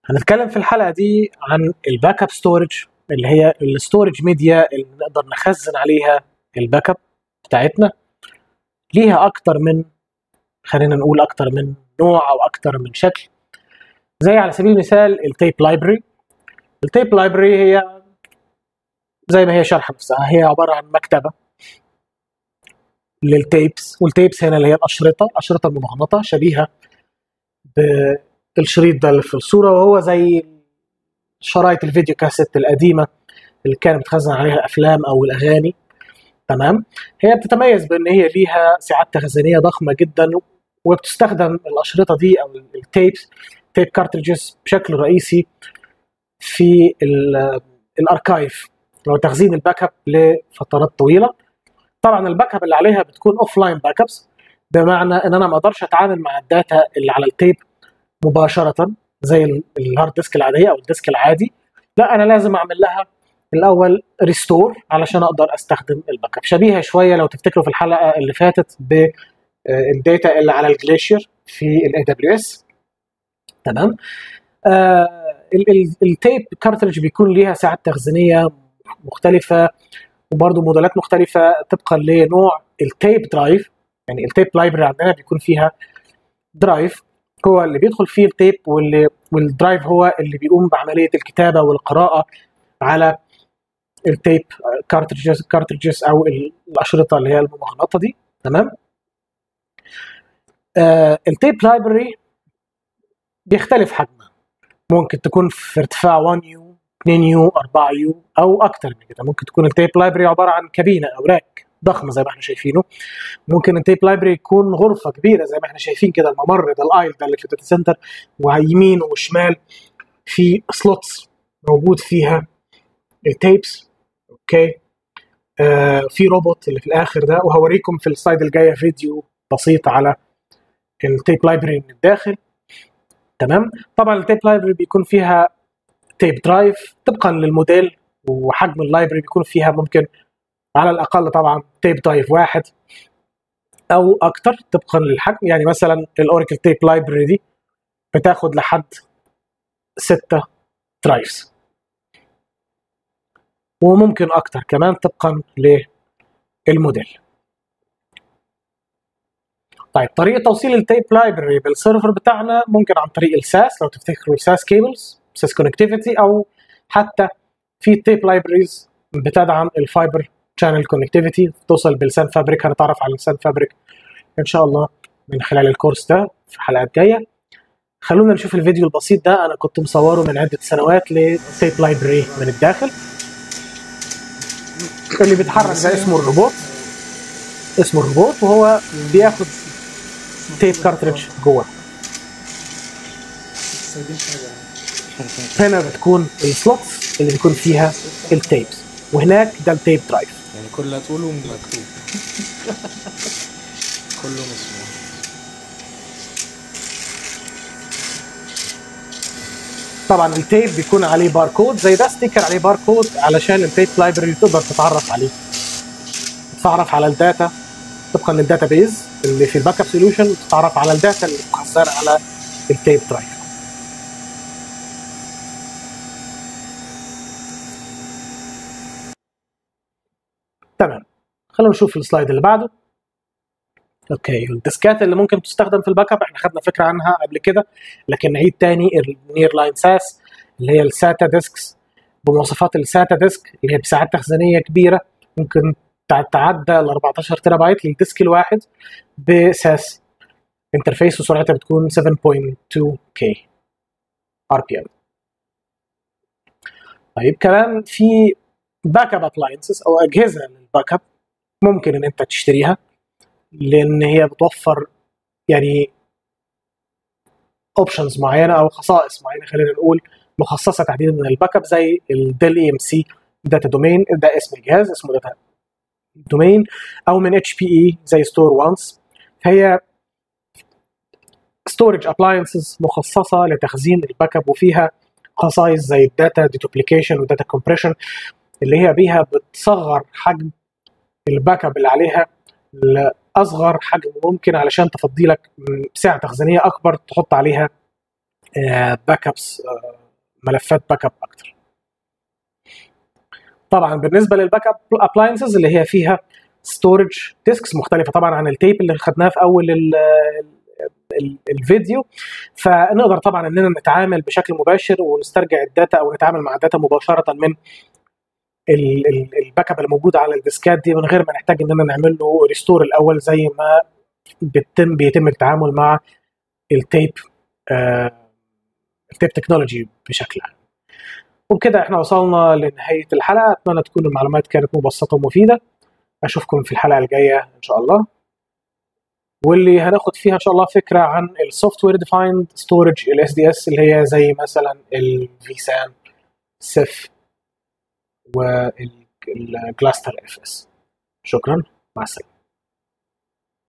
هنتكلم في الحلقه دي عن الباك اب ستورج اللي هي الستورج ميديا اللي نقدر نخزن عليها الباك اب بتاعتنا ليها اكتر من خلينا نقول اكتر من نوع او اكتر من شكل زي على سبيل المثال التيب لايبرري التيب لايبرري هي زي ما هي شرح نفسها هي عباره عن مكتبه للتيبس والتيبس هنا اللي هي الاشرطه الاشرطه الممغنطه شبيهه بالشريط ده اللي في الصوره وهو زي شرايط الفيديو كاسيت القديمه اللي كان بتخزن عليها الافلام او الاغاني تمام هي بتتميز بان هي ليها سعات تخزينيه ضخمه جدا وبتستخدم الاشرطه دي او التيبس تيب كارتريجز بشكل رئيسي في الاركايف لو تخزين الباك اب لفترات طويله طبعا الباك اب اللي عليها بتكون اوف لاين باك ابس بمعنى ان انا ما اقدرش اتعامل مع الداتا اللي على التيب مباشره زي الهارد ديسك العاديه او الديسك العادي لا انا لازم اعمل لها الاول ريستور علشان اقدر استخدم الباك اب شبيهه شويه لو تفتكروا في الحلقه اللي فاتت بالداتا اللي على الجليشير في الاي دبليو اس تمام آه التيب كارتريج بيكون ليها ساعات تخزينيه مختلفه وبرضه موديلات مختلفه طبقا لنوع التيب درايف يعني التيب لايبرري عندنا بيكون فيها درايف هو اللي بيدخل فيه التيب واللي والدرايف هو اللي بيقوم بعمليه الكتابه والقراءه على التيب كارتريجز كارتريجز او الاشرطه اللي هي الممغنطه دي تمام آه التيب لايبرري بيختلف حجمها ممكن تكون في ارتفاع 1 يو 2 يو 4 يو او اكتر من كده ممكن تكون التيب لايبرري عباره عن كابينه او راك ضخمه زي ما احنا شايفينه ممكن التيب لايبرري يكون غرفه كبيره زي ما احنا شايفين كده الممر ده الايل ده اللي في الداتا سنتر ويمين وشمال في سلوتس موجود فيها التيبس اوكي آه في روبوت اللي في الاخر ده وهوريكم في السلايد الجايه فيديو بسيط على التيب لايبرري من الداخل تمام طبعا التيب لايبرري بيكون فيها تيب درايف طبقا للموديل وحجم اللايبرري بيكون فيها ممكن على الاقل طبعا تيب درايف واحد او اكتر طبقا للحجم يعني مثلا الاوراكل تيب لايبرري دي بتاخد لحد ستة درايفز وممكن اكتر كمان طبقا للموديل طيب طريقه توصيل التيب لايبرري بالسيرفر بتاعنا ممكن عن طريق الساس لو تفتكروا الساس كيبلز ساس كونكتيفيتي او حتى في تيب لايبرريز بتدعم الفايبر شانل كونكتيفيتي توصل بالسان فابريك هنتعرف على السان فابريك ان شاء الله من خلال الكورس ده في حلقات جايه خلونا نشوف الفيديو البسيط ده انا كنت مصوره من عده سنوات لتيب لايبرري من الداخل اللي بيتحرك ده اسمه الروبوت اسمه الروبوت وهو بياخد تيب كارتريدج جوه هنا بتكون السلوتس اللي بيكون فيها التيبس وهناك ده التيب درايف يعني كل طوله مكتوب كله مسموع طبعا التيب بيكون عليه باركود زي ده ستيكر عليه باركود علشان التيب لايبرري تقدر تتعرف عليه تتعرف على الداتا طبقا للداتا بيز اللي في الباك اب سوليوشن وتتعرف على الداتا اللي مخزنه على التيب درايف تمام خلينا نشوف السلايد اللي بعده اوكي الديسكات اللي ممكن تستخدم في الباك اب احنا خدنا فكره عنها قبل كده لكن نعيد تاني النير لاين ساس اللي هي الساتا ديسكس بمواصفات الساتا ديسك اللي هي بساعات تخزينيه كبيره ممكن تعدى ال 14 تيرا بايت للديسك الواحد بساس انترفيس وسرعتها بتكون 7.2 كي ار بي ام طيب كمان في باك اب ابلاينسز او اجهزه للباك اب ممكن ان انت تشتريها لان هي بتوفر يعني اوبشنز معينه او خصائص معينه خلينا نقول مخصصه تحديدا للباك اب زي الديل اي ام سي داتا دومين ده اسم الجهاز اسمه داتا دومين او من اتش بي اي زي ستور وانس فهي ستورج ابلاينسز مخصصه لتخزين الباك اب وفيها خصائص زي الداتا ديدوبليكيشن والداتا كومبريشن اللي هي بيها بتصغر حجم الباك اب اللي عليها لاصغر حجم ممكن علشان تفضي لك سعه تخزينيه اكبر تحط عليها باك ابس ملفات باك اب اكتر طبعا بالنسبه للباك اب ابلاينسز اللي هي فيها ستورج ديسكس مختلفه طبعا عن التيب اللي خدناه في اول ال ال الفيديو فنقدر طبعا اننا نتعامل بشكل مباشر ونسترجع الداتا او نتعامل مع الداتا مباشره من الباك اب اللي موجود على الديسكات دي من غير ما نحتاج اننا نعمل له ريستور الاول زي ما بيتم بيتم التعامل مع التيب آه التيب تكنولوجي بشكل عام وبكده احنا وصلنا لنهايه الحلقه اتمنى تكون المعلومات كانت مبسطه ومفيده اشوفكم في الحلقه الجايه ان شاء الله واللي هناخد فيها ان شاء الله فكره عن السوفت وير ديفايند ستورج الاس دي اس اللي هي زي مثلا الفي سان سيف والكلاستر اف اس شكرا مع السلامه